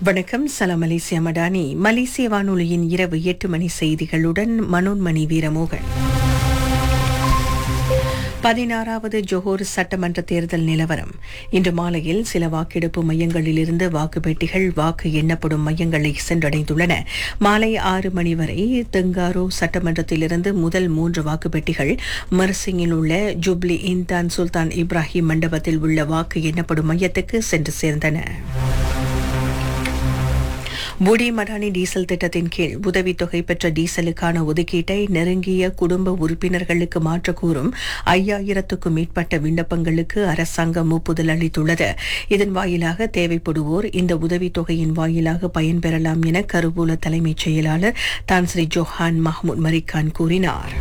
வணக்கம் சலாம் மலேசியா மடானி மலேசிய வானொலியின் இரவு எட்டு மணி செய்திகளுடன் மனோன்மணி வீரமோகன் பதினாறாவது ஜோஹர் சட்டமன்ற தேர்தல் நிலவரம் இன்று மாலையில் சில வாக்கெடுப்பு மையங்களிலிருந்து வாக்குப்பெட்டிகள் வாக்கு எண்ணப்படும் மையங்களை சென்றடைந்துள்ளன மாலை ஆறு மணி வரை தெங்காரோ சட்டமன்றத்திலிருந்து முதல் மூன்று வாக்குப்பெட்டிகள் மர்சிங்கில் உள்ள ஜூப்ளி இன்தான் சுல்தான் இப்ராஹிம் மண்டபத்தில் உள்ள வாக்கு எண்ணப்படும் மையத்துக்கு சென்று சேர்ந்தன புடி மடானி டீசல் திட்டத்தின் கீழ் உதவித்தொகை பெற்ற டீசலுக்கான ஒதுக்கீட்டை நெருங்கிய குடும்ப உறுப்பினர்களுக்கு மாற்ற கூறும் ஐயாயிரத்துக்கும் மேற்பட்ட விண்ணப்பங்களுக்கு அரசாங்கம் ஒப்புதல் அளித்துள்ளது இதன் வாயிலாக தேவைப்படுவோர் இந்த உதவித்தொகையின் வாயிலாக பயன்பெறலாம் என கருவூல தலைமைச் செயலாளர் தான்ஸ்ரீ ஜோஹான் மஹ்மூத் மரிகான் கூறினார்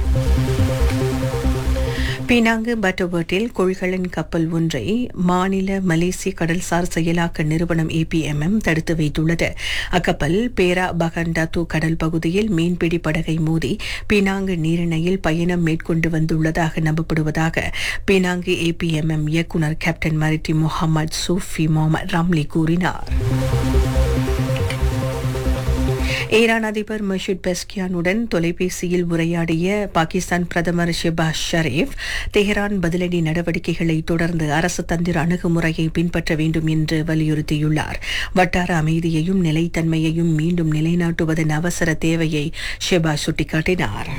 பினாங்கு பட்டோபர்ட்டில் கொள்கலன் கப்பல் ஒன்றை மாநில மலேசிய கடல்சார் செயலாக்க நிறுவனம் ஏபிஎம்எம் தடுத்து வைத்துள்ளது அக்கப்பல் பேரா பகண்டாத்து கடல் பகுதியில் மீன்பிடி படகை மோதி பினாங்கு நீரிணையில் பயணம் மேற்கொண்டு வந்துள்ளதாக நம்பப்படுவதாக பினாங்கு ஏபிஎம்எம் இயக்குநர் கேப்டன் மரிட்டி முகமது சூஃபி முகமது ரம்லி கூறினார் ஈரான் அதிபர் மஷூத் பெஸ்கியானுடன் தொலைபேசியில் உரையாடிய பாகிஸ்தான் பிரதமர் ஷெபாஸ் ஷரீப் தெஹ்ரான் பதிலடி நடவடிக்கைகளை தொடர்ந்து அரசு தந்திர அணுகுமுறையை பின்பற்ற வேண்டும் என்று வலியுறுத்தியுள்ளார் வட்டார அமைதியையும் நிலைத்தன்மையையும் மீண்டும் நிலைநாட்டுவதன் அவசர தேவையை ஷெபாஸ் சுட்டிக்காட்டினார்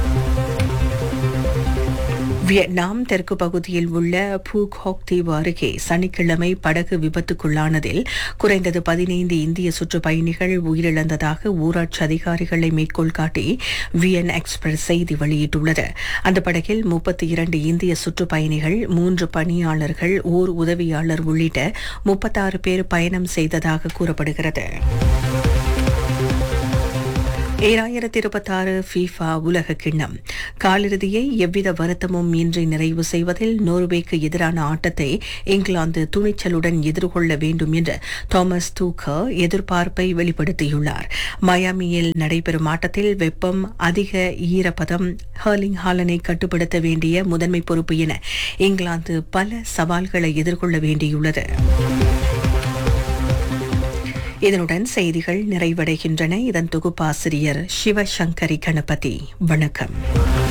வியட்நாம் தெற்கு பகுதியில் உள்ள பூக்ஹாக் தீவு அருகே சனிக்கிழமை படகு விபத்துக்குள்ளானதில் குறைந்தது பதினைந்து இந்திய சுற்றுப்பயணிகள் உயிரிழந்ததாக ஊராட்சி அதிகாரிகளை மேற்கோள் காட்டி வியன் எக்ஸ்பிரஸ் செய்தி வெளியிட்டுள்ளது அந்த படகில் முப்பத்தி இரண்டு இந்திய சுற்றுப்பயணிகள் மூன்று பணியாளர்கள் ஓர் உதவியாளர் உள்ளிட்ட முப்பத்தாறு பேர் பயணம் செய்ததாக கூறப்படுகிறது ஏழாயிரத்தி இருபத்தாறு ஃபீஃபா உலக கிண்ணம் காலிறுதியை எவ்வித வருத்தமும் இன்றி நிறைவு செய்வதில் நோர்வேக்கு எதிரான ஆட்டத்தை இங்கிலாந்து துணிச்சலுடன் எதிர்கொள்ள வேண்டும் என்று தாமஸ் தூக்கர் எதிர்பார்ப்பை வெளிப்படுத்தியுள்ளார் மயாமியில் நடைபெறும் ஆட்டத்தில் வெப்பம் அதிக ஈரப்பதம் ஹர்லிங் ஹாலனை கட்டுப்படுத்த வேண்டிய முதன்மை பொறுப்பு என இங்கிலாந்து பல சவால்களை எதிர்கொள்ள வேண்டியுள்ளது இதனுடன் செய்திகள் நிறைவடைகின்றன இதன் தொகுப்பாசிரியர் சிவசங்கரி கணபதி வணக்கம்